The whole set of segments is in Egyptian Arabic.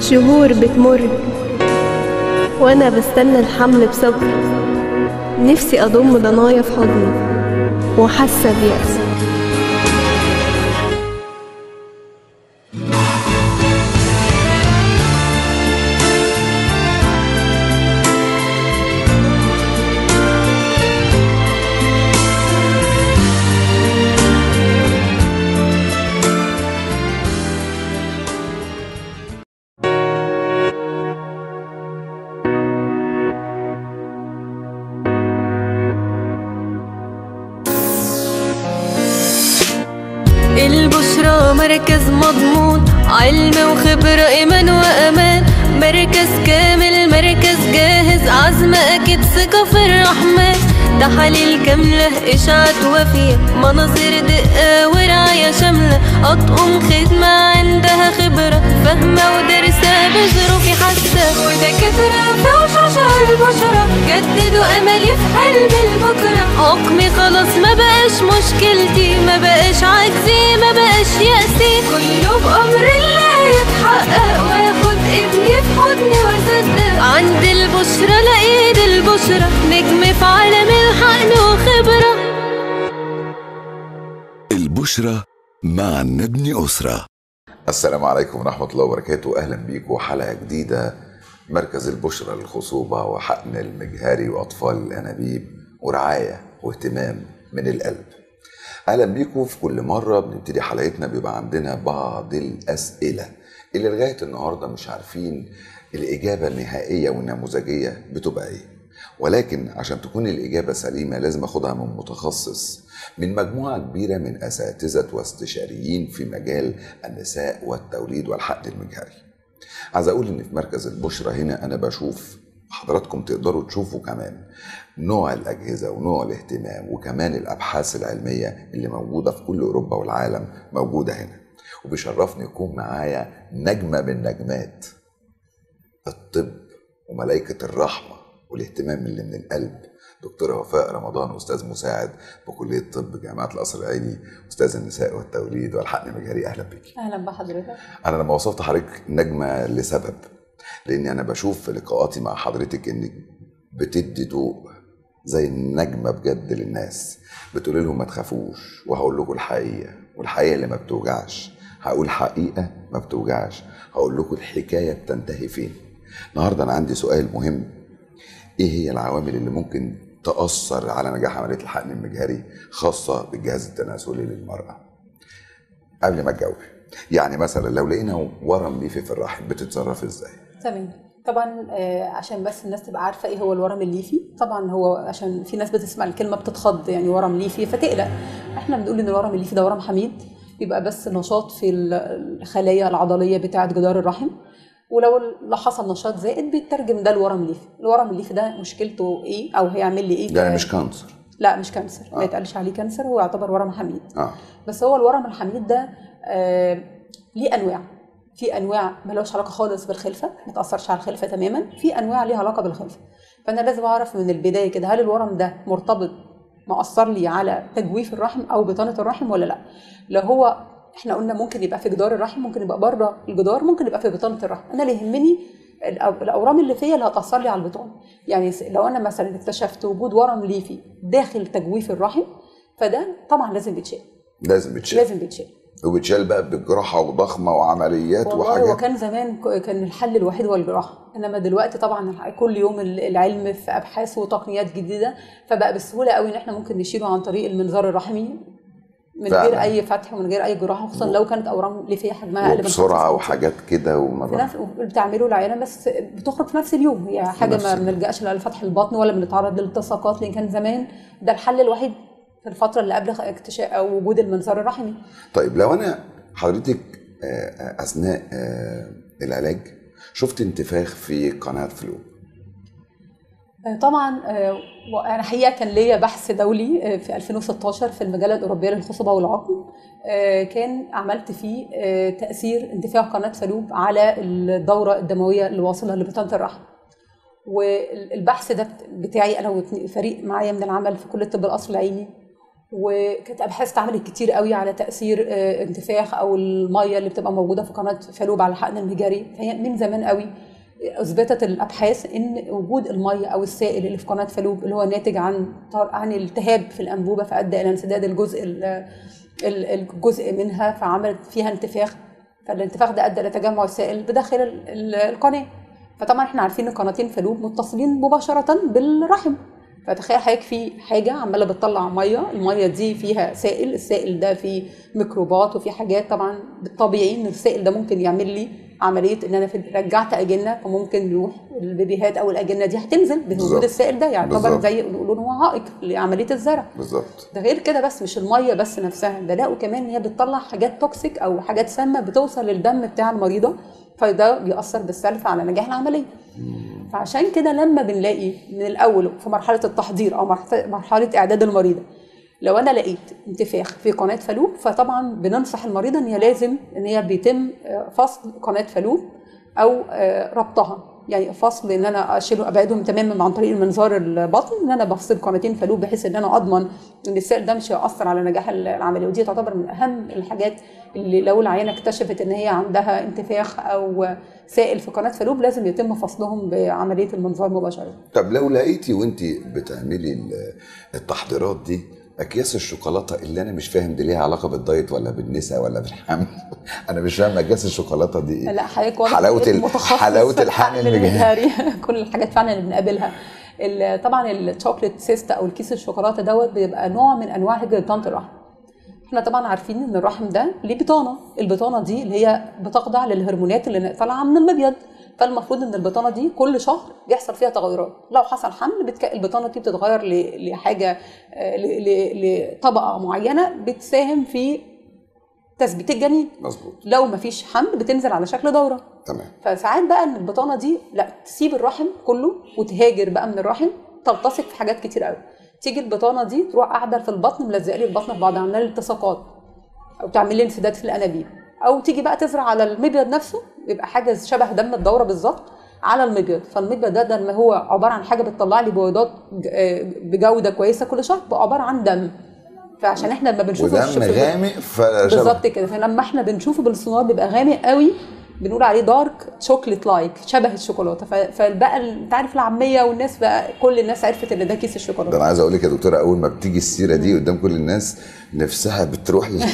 شهور بتمر وانا بستنى الحمل بصبر نفسي اضم ضنايا في حضني وحاسه بيأس البشرى مركز مضمون علم وخبرة إيمان وأمان مركز كامل مركز جاهز عزم أكيد ثقة في الرحمن تحاليل كاملة إشعاعات وفية مناظير دقة ورعاية شاملة أطقم خدمة عندها خبرة فاهمة ودارسة بظروفي حاسة ودكاترة في وشوشة البشرة جددوا أملي في حلم البكرة حكمي خلاص ما بقاش مشكلتي ما بقاش عجزي ما بقاش يأسي كله بأمر الله يتحقق وياخد ابني في حضني واصدق عند البشرى لقيت البشرى نجم في عالم الحقن وخبرة البشرى مع نبني أسرة السلام عليكم ورحمة الله وبركاته أهلا بيكم حلقة جديدة مركز البشرى للخصوبة وحقن المجهري وأطفال الأنابيب ورعاية واهتمام من القلب أهلا بيكم في كل مرة بنبتدي حلقتنا بيبقى عندنا بعض الأسئلة اللي لغاية النهاردة مش عارفين الإجابة النهائية والنموذجية بتبقى إيه ولكن عشان تكون الإجابة سليمة لازم أخدها من متخصص من مجموعة كبيرة من أساتذة واستشاريين في مجال النساء والتوليد والحقن المجهري عايز أقول إن في مركز البشرى هنا أنا بشوف حضراتكم تقدروا تشوفوا كمان نوع الأجهزة ونوع الاهتمام وكمان الأبحاث العلمية اللي موجودة في كل أوروبا والعالم موجودة هنا وبيشرفني يكون معايا نجمة من نجمات الطب وملائكة الرحمة والاهتمام اللي من القلب دكتورة وفاء رمضان أستاذ مساعد بكلية طب جامعة القصر العيني أستاذ النساء والتوليد والحقن المجهري أهلا بك اهلا بحضرتك أنا لما وصفت حضرتك نجمة لسبب لأني أنا بشوف في لقاءاتي مع حضرتك إنك بتدي ضوء زي النجمة بجد للناس بتقول لهم ما تخافوش وهقول لكم الحقيقة والحقيقة اللي ما بتوجعش هقول حقيقة ما بتوجعش هقول لكم الحكاية بتنتهي فين النهاردة أنا عندي سؤال مهم إيه هي العوامل اللي ممكن تأثر على نجاح عملية الحقن المجهري خاصة بالجهاز التناسلي للمرأة قبل ما تجاوبي يعني مثلا لو لقينا ورم ليفي في الرحم بتتصرف ازاي؟ تمام طبعا آه، عشان بس الناس تبقى عارفه ايه هو الورم الليفي طبعا هو عشان في ناس بتسمع الكلمه بتتخض يعني ورم ليفي فتقلق احنا بنقول ان الورم الليفي ده ورم حميد بيبقى بس نشاط في الخلايا العضليه بتاعه جدار الرحم ولو لا حصل نشاط زائد بيترجم ده الورم الليفي الورم الليفي ده مشكلته ايه او هيعمل لي ايه يعني ك- مش كانسر لا مش كانسر آه. ما يتقالش عليه كانسر هو يعتبر ورم حميد اه بس هو الورم الحميد ده آه ليه انواع في انواع ملوش علاقه خالص بالخلفه ما تاثرش على الخلفه تماما في انواع ليها علاقه بالخلفه فانا لازم اعرف من البدايه كده هل الورم ده مرتبط مأثر لي على تجويف الرحم او بطانه الرحم ولا لا لو هو احنا قلنا ممكن يبقى في جدار الرحم ممكن يبقى بره الجدار ممكن يبقى في بطانه الرحم انا اللي يهمني الأو- الاورام اللي فيا اللي هتاثر لي على البطانه يعني س- لو انا مثلا اكتشفت وجود ورم ليفي داخل تجويف الرحم فده طبعا لازم بيتشال لازم بتشال لازم بيتشال وبتشال بقى بجراحه وضخمه وعمليات والله هو وحاجات كان زمان ك- كان الحل الوحيد هو الجراحه انما دلوقتي طبعا الح- كل يوم ال- العلم في ابحاث وتقنيات جديده فبقى بسهوله قوي ان احنا ممكن نشيله عن طريق المنظار الرحمي من فعلا. غير اي فتح ومن غير اي جراحه خصوصا لو كانت اورام ليفيه حجمها اقل من خمسة وبسرعه سنتي. وحاجات كده في ومرة نفس بتعمله العيانه بس بتخرج في نفس اليوم هي حاجه نفس ما اليوم. بنلجاش لا لفتح البطن ولا بنتعرض للتصاقات لان كان زمان ده الحل الوحيد في الفتره اللي قبل اكتشاف او وجود المنظار الرحمي طيب لو انا حضرتك آه، آه، اثناء آه، العلاج شفت انتفاخ في قناه فلو آه، طبعا آه، وانا حقيقه كان ليا بحث دولي آه، في 2016 في المجله الاوروبيه للخصوبه والعقم آه، كان عملت فيه آه، تاثير انتفاع قناه فالوب على الدوره الدمويه اللي واصله لبطانه الرحم والبحث ده بتاعي انا وفريق معايا من العمل في كليه طب القصر العيني وكانت ابحاث اتعملت كتير قوي على تاثير آه، انتفاخ او الميه اللي بتبقى موجوده في قناه فالوب على الحقن المجاري فهي من زمان قوي اثبتت الابحاث ان وجود الميه او السائل اللي في قناه فالوب اللي هو ناتج عن طر- عن التهاب في الانبوبه فادى الى انسداد الجزء ال- ال- الجزء منها فعملت فيها انتفاخ فالانتفاخ ده ادى الى تجمع السائل بداخل ال- ال- القناه فطبعا احنا عارفين ان قناتين فالوب متصلين مباشره بالرحم فتخيل حضرتك في حاجه عماله بتطلع ميه الميه دي فيها سائل السائل ده فيه ميكروبات وفي حاجات طبعا بالطبيعي ان السائل ده ممكن يعمل لي عمليه ان انا في رجعت اجنه فممكن يروح البيبيهات او الاجنه دي هتنزل بالظبط. بوجود السائل ده يعني طبعا بالظبط. زي نقول إن هو عائق لعمليه الزرع بالظبط ده غير كده بس مش الميه بس نفسها ده لقوا كمان ان هي بتطلع حاجات توكسيك او حاجات سامه بتوصل للدم بتاع المريضه فده بيأثر بالسلب على نجاح العمليه فعشان كده لما بنلاقي من الاول في مرحله التحضير او مرحله مرحلة اعداد المريضه لو انا لقيت انتفاخ في قناه فالوب فطبعا بننصح المريضه ان هي لازم ان هي بيتم آه، فصل قناه فالوب او آه، ربطها يعني فصل ان انا اشيله ابعدهم تماما عن طريق المنظار البطن ان انا بفصل قناتين فالوب بحيث ان انا اضمن ان السائل ده مش هيأثر على نجاح العمليه ودي تعتبر من اهم الحاجات اللي لو العيانه اكتشفت ان هي عندها انتفاخ او سائل في قناه فالوب لازم يتم فصلهم بعمليه المنظار مباشره طب لو لقيتي وانت بتعملي ال- التحضيرات دي اكياس الشوكولاته اللي انا مش فاهم دي ليها علاقه بالدايت ولا بالنساء ولا بالحمل انا مش فاهم اكياس الشوكولاته دي ايه لا حضرتك واضح حلاوة ال- متخصص حلاوة في الحقن الحقن المجهري. المجهري كل الحاجات فعلا اللي بنقابلها ال- طبعا الشوكليت سيست او الكيس الشوكولاته دوت بيبقى نوع من انواع هجره بطانه الرحم احنا طبعا عارفين ان الرحم ده ليه بطانه البطانه دي اللي هي بتخضع للهرمونات اللي طالعه من المبيض فالمفروض ان البطانه دي كل شهر بيحصل فيها تغيرات لو حصل حمل بتك... البطانه دي بتتغير ل... لحاجه آه، ل... ل... لطبقه معينه بتساهم في تثبيت الجنين مظبوط لو مفيش حمل بتنزل على شكل دوره تمام فساعات بقى ان البطانه دي لا تسيب الرحم كله وتهاجر بقى من الرحم تلتصق في حاجات كتير قوي تيجي البطانه دي تروح قاعده في البطن ملزقه لي البطن في بعضها عامله لي التصاقات او تعمل لي انسداد في الانابيب او تيجي بقى تزرع على المبيض نفسه يبقى حاجه شبه دم الدوره بالظبط على المبيض فالمبيض ده ده ما هو عباره عن حاجه بتطلع لي بويضات ج- آه بجوده كويسه كل شهر بقى عباره عن دم فعشان احنا لما بنشوفه ودم الش- في- غامق فشبه بالظبط كده فلما احنا بنشوفه بالسونار بيبقى غامق قوي بنقول عليه دارك شوكليت لايك شبه الشوكولاته ف- فبقى ال- انت عارف العاميه والناس بقى كل الناس عرفت ان ده كيس ده الشوكولاته انا عايز اقول لك يا دكتوره اول ما بتيجي السيره دي قدام كل الناس نفسها بتروح لل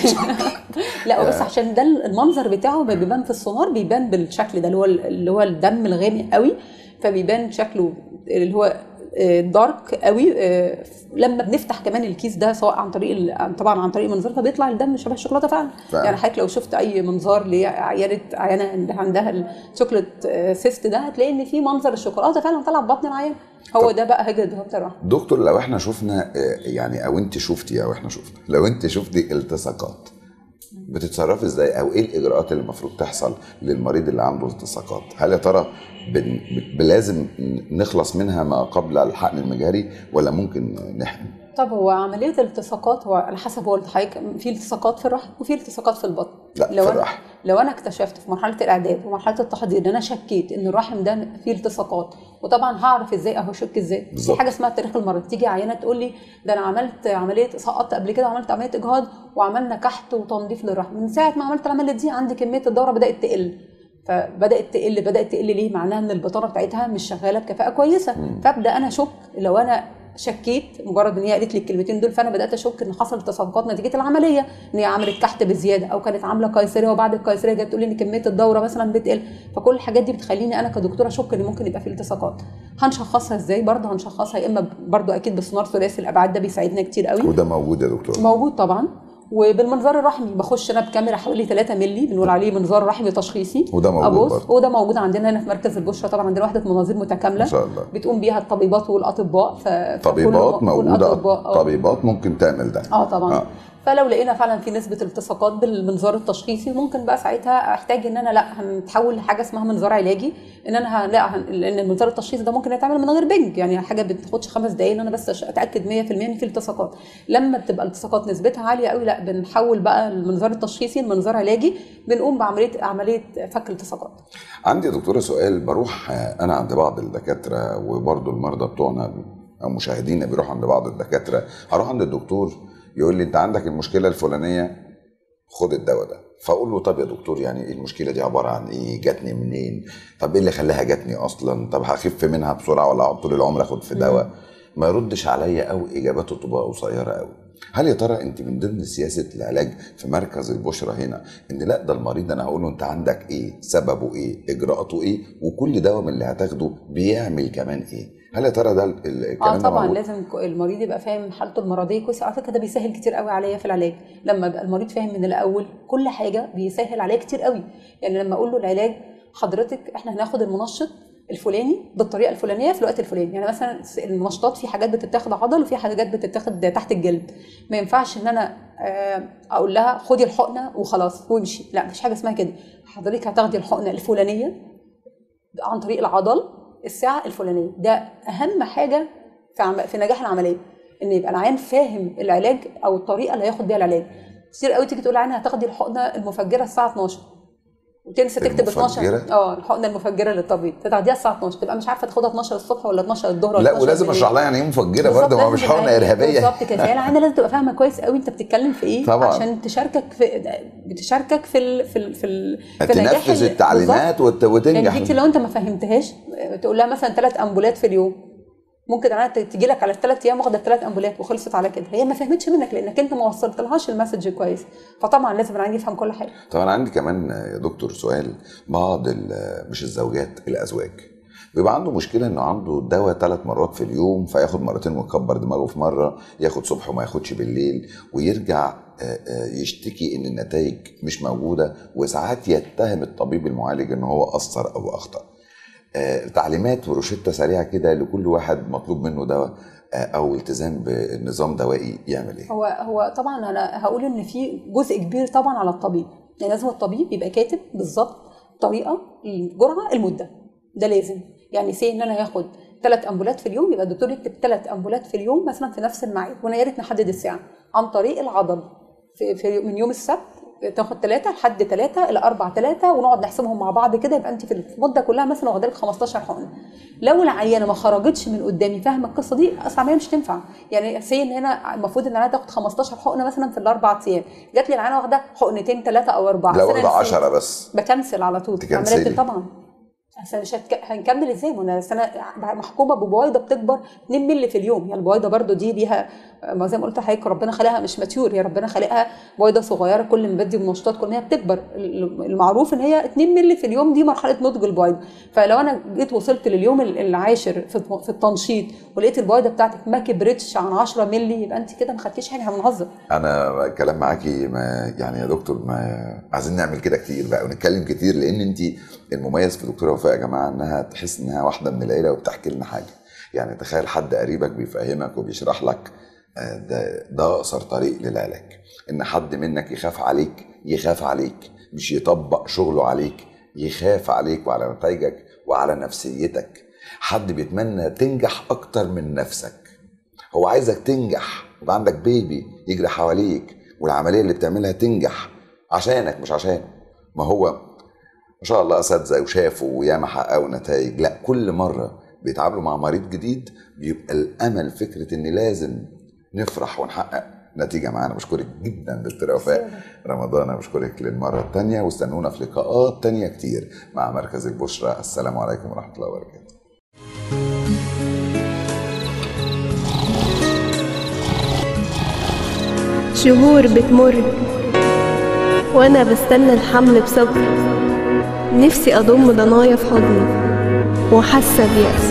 لا بس عشان ده المنظر بتاعه ما بيبان في السونار بيبان بالشكل ده اللي هو اللي هو الدم الغامق قوي فبيبان شكله اللي هو آه، دارك قوي آه، لما بنفتح كمان الكيس ده سواء عن طريق ال- طبعا عن طريق منظار فبيطلع الدم شبه الشوكولاته فعلا فعلا. يعني حضرتك لو شفت اي منظار لعيانه عيانه عندها- عندها الشوكليت آه، سيست ده هتلاقي ان في منظر الشوكولاته فعلا طالع في بطن العيان هو ده بقى هجر بهبه الرحم دكتور لو احنا شفنا آه، يعني او انت شفتي او احنا شفنا لو انت شفتي التصاقات بتتصرفي ازاي او ايه الاجراءات اللي المفروض تحصل للمريض اللي عنده التصاقات هل يا ترى بن- ب- لازم نخلص منها ما قبل الحقن المجهري ولا ممكن نحقن طب هو عمليه الالتصاقات هو على حسب هو حضرتك في التصاقات في الرحم وفي التصاقات في البطن لا، لو في أنا الرحم. لو انا اكتشفت في مرحله الاعداد ومرحله التحضير ان انا شكيت ان الرحم ده فيه التصاقات وطبعا هعرف ازاي اهو اشك ازاي بالظبط. في حاجه اسمها التاريخ المرضي تيجي عيانه تقول لي ده انا عملت عمليه سقطت قبل كده وعملت عمليه اجهاض وعملنا كحت وتنظيف للرحم من ساعه ما عملت العمليه دي عندي كميه الدوره بدات تقل فبدات تقل بدات تقل ليه معناها ان البطانه بتاعتها مش شغاله بكفاءه كويسه فابدا انا اشك لو انا شكيت مجرد ان هي قالت لي الكلمتين دول فانا بدات اشك ان حصل تصاقات نتيجه العمليه ان هي عملت كحت بزياده او كانت عامله قيصريه وبعد القيصريه جت تقول لي ان كميه الدوره مثلا بتقل فكل الحاجات دي بتخليني انا كدكتوره اشك ان ممكن يبقى في التصاقات هنشخصها ازاي برضه هنشخصها يا اما برضه اكيد بالسونار ثلاثي الابعاد ده بيساعدنا كتير قوي وده موجود يا دكتور موجود طبعا وبالمنظار الرحمي بخش انا بكاميرا حوالي 3 مللي بنقول عليه منظار رحمي تشخيصي وده موجود أبص، برضه. وده موجود عندنا هنا في مركز البشرى طبعا عندنا وحده مناظير متكامله ما شاء الله. بتقوم بيها الطبيبات والاطباء ف... طبيبات فكل- موجوده والأطباء، آه. طبيبات ممكن تعمل ده اه طبعا آه. آه. فلو لقينا فعلا في نسبه التصاقات بالمنظار التشخيصي ممكن بقى ساعتها احتاج ان انا لا هنتحول لحاجه اسمها منظار علاجي ان انا ه- لا هن... لان المنظار التشخيصي ده ممكن يتعمل من غير بنج يعني حاجه ما بتاخدش خمس دقائق ان انا بس أش- اتاكد 100% ان في التصاقات لما بتبقى التصاقات نسبتها عاليه قوي لا بنحول بقى المنظار التشخيصي لمنظار علاجي بنقوم بعمليه عمليه فك التصاقات عندي يا دكتوره سؤال بروح آه، انا عند بعض الدكاتره وبرضه المرضى بتوعنا او مشاهدينا بيروحوا عند بعض الدكاتره اروح عند الدكتور يقول لي انت عندك المشكله الفلانيه خد الدواء ده فاقول له طب يا دكتور يعني المشكله دي عباره عن ايه جاتني منين طب ايه اللي خلاها جاتني اصلا طب هخف منها بسرعه ولا اقعد طول العمر اخد في دواء ما يردش عليا او اجاباته تبقى قصيره قوي هل يا ترى انت من ضمن سياسه العلاج في مركز البشرى هنا ان لا ده المريض انا هقول له انت عندك ايه سببه ايه اجراءاته ايه وكل دواء من اللي هتاخده بيعمل كمان ايه هل يا ترى ده ال- ال- الكلام اه ده طبعا موجود؟ لازم ك- المريض يبقى فاهم حالته المرضيه كويس على فكره ده بيسهل كتير قوي عليا في العلاج لما يبقى المريض فاهم من الاول كل حاجه بيسهل عليا كتير قوي يعني لما اقول له العلاج حضرتك احنا هناخد المنشط الفلاني بالطريقه الفلانيه في الوقت الفلاني يعني مثلا المنشطات في حاجات بتتاخد عضل وفي حاجات بتتاخد تحت الجلد ما ينفعش ان انا آه، اقول لها خدي الحقنه وخلاص وامشي لا مفيش حاجه اسمها كده حضرتك هتاخدي الحقنه الفلانيه عن طريق العضل الساعه الفلانيه ده اهم حاجه في عم... في نجاح العمليه ان يبقى العيان فاهم العلاج او الطريقه اللي هياخد بيها العلاج كتير قوي تيجي تقول للعيان هتاخدي الحقنه المفجره الساعه 12 وتنسى تكتب 12 المفجرة؟ اه الحقنه المفجره للطبيب تتعديها الساعه 12 تبقى مش عارفه تاخدها 12 الصبح ولا 12 الظهر ولا لا 12 ولازم بالليل. اشرح لها يعني ايه مفجره بالظبط، برضه ما هو لازم مش تبقى حقنه هي- ارهابيه بالظبط كده فهي العيانه لازم تبقى فاهمه كويس قوي انت بتتكلم في ايه طبعاً. عشان تشاركك في بتشاركك في ال... في ال... في, ال... في نجاح تنفذ ال- بالظبط. التعليمات وت- يعني وتنجح دي كتير لو انت ما فهمتهاش تقول لها مثلا ثلاث امبولات في اليوم ممكن انا تجي لك على الثلاث ايام واخده الثلاث امبولات وخلصت على كده هي ما فهمتش منك لانك انت ما وصلتلهاش المسج كويس فطبعا لازم العيان يفهم كل حاجه طب انا عندي كمان يا دكتور سؤال بعض ال- مش الزوجات الازواج بيبقى عنده مشكله انه عنده دواء ثلاث مرات في اليوم فياخد مرتين ويكبر دماغه في مره ياخد صبح وما ياخدش بالليل ويرجع آه، آه، يشتكي ان النتائج مش موجوده وساعات يتهم الطبيب المعالج ان هو قصر او اخطا آه، تعليمات وروشته سريعه كده لكل واحد مطلوب منه دواء آه، او التزام بنظام دوائي يعمل ايه هو هو طبعا انا هقول ان في جزء كبير طبعا على الطبيب يعني لازم الطبيب يبقى كاتب بالظبط طريقه الجرعه المده ده لازم يعني سي ان انا هاخد ثلاث امبولات في اليوم يبقى الدكتور يكتب ثلاث امبولات في اليوم مثلا في نفس الميعاد وانا يا ريت نحدد الساعه عن طريق العضل في, في من يوم السبت تاخد ثلاثة لحد ثلاثة إلى أربع ثلاثة ونقعد نحسبهم مع بعض كده يبقى أنت في المدة كلها مثلا واخدة لك 15 حقنة. لو العيانة ما خرجتش من قدامي فاهمة القصة دي أصلا عملية مش تنفع. يعني سي إن هنا المفروض إن العيانة تاخد 15 حقنة مثلا في الأربع أيام. جات لي العيانة واخدة حقنتين ثلاثة أو أربعة. لو بس أنا واخده نسيت. 10 بس بكنسل على طول تكنسلي. عملية طبعا أصل مش هتك... هنكمل ازاي ما انا سنه محكومه ببويضه بتكبر 2 مللي في اليوم يعني البويضه برضو دي ليها ما زي ما قلت لحضرتك ربنا خلقها مش ماتيور هي ربنا خلقها بويضه صغيره كل ما بدي منشطات كل ما هي بتكبر المعروف ان هي 2 مللي في اليوم دي مرحله نضج البويضه فلو انا جيت وصلت لليوم العاشر في في التنشيط ولقيت البويضه بتاعتك ما كبرتش عن 10 مللي يبقى انت كده ما خدتيش حاجه هنهزر انا الكلام معاكي ما يعني يا دكتور ما عايزين نعمل كده كتير بقى ونتكلم كتير لان انت المميز في دكتوره وفاء يا جماعه انها تحس انها واحده من العيله وبتحكي لنا حاجه يعني تخيل حد قريبك بيفهمك وبيشرح لك آه، ده ده اقصر طريق للعلاج ان حد منك يخاف عليك يخاف عليك مش يطبق شغله عليك يخاف عليك وعلى نتائجك وعلى نفسيتك حد بيتمنى تنجح اكتر من نفسك هو عايزك تنجح يبقى عندك بيبي يجري حواليك والعمليه اللي بتعملها تنجح عشانك مش عشان ما هو ما شاء الله اساتذه وشافوا وياما حققوا نتائج لا كل مره بيتعاملوا مع مريض جديد بيبقى الامل فكره ان لازم نفرح ونحقق نتيجه معانا بشكرك جدا دكتوره وفاء رمضان أنا بشكرك للمره الثانيه واستنونا في لقاءات تانية كتير مع مركز البشرى السلام عليكم ورحمه الله وبركاته شهور بتمر وانا بستنى الحمل بصبر نفسي اضم ضنايا في حضني وحاسه بيأس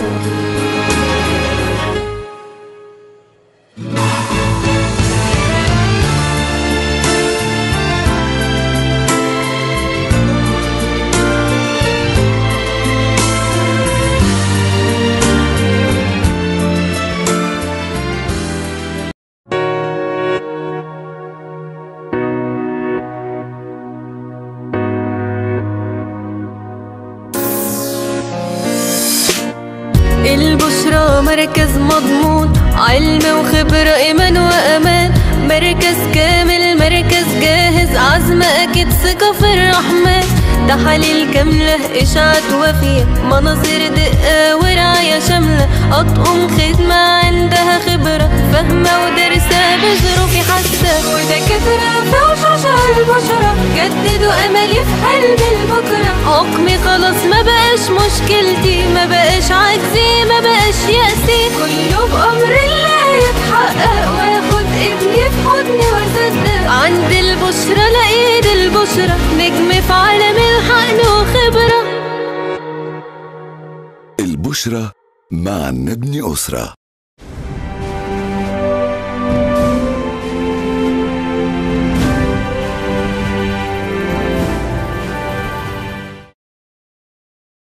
البشرى مركز مضمون علم وخبرة إيمان وأمان مركز كامل مركز جاهز عزم أكيد ثقة في الرحمن تحاليل كاملة إشاعات وفية مناظر دقة ورعاية شاملة أطقم خدمة عندها خبرة فاهمة ودارسة بظروفي حاسة ودكاترة في وشوشة البشرة جددوا أملي في حلم البكرة حكمي خلاص ما بقاش مشكلتي ما بقاش عجزي ما بقاش يأسي كله بأمر الله يتحقق واخد ابني في حضني واصدق عند البشرى لقيت البشرى نجم في عالم الحقن وخبرة البشرى مع نبني أسرة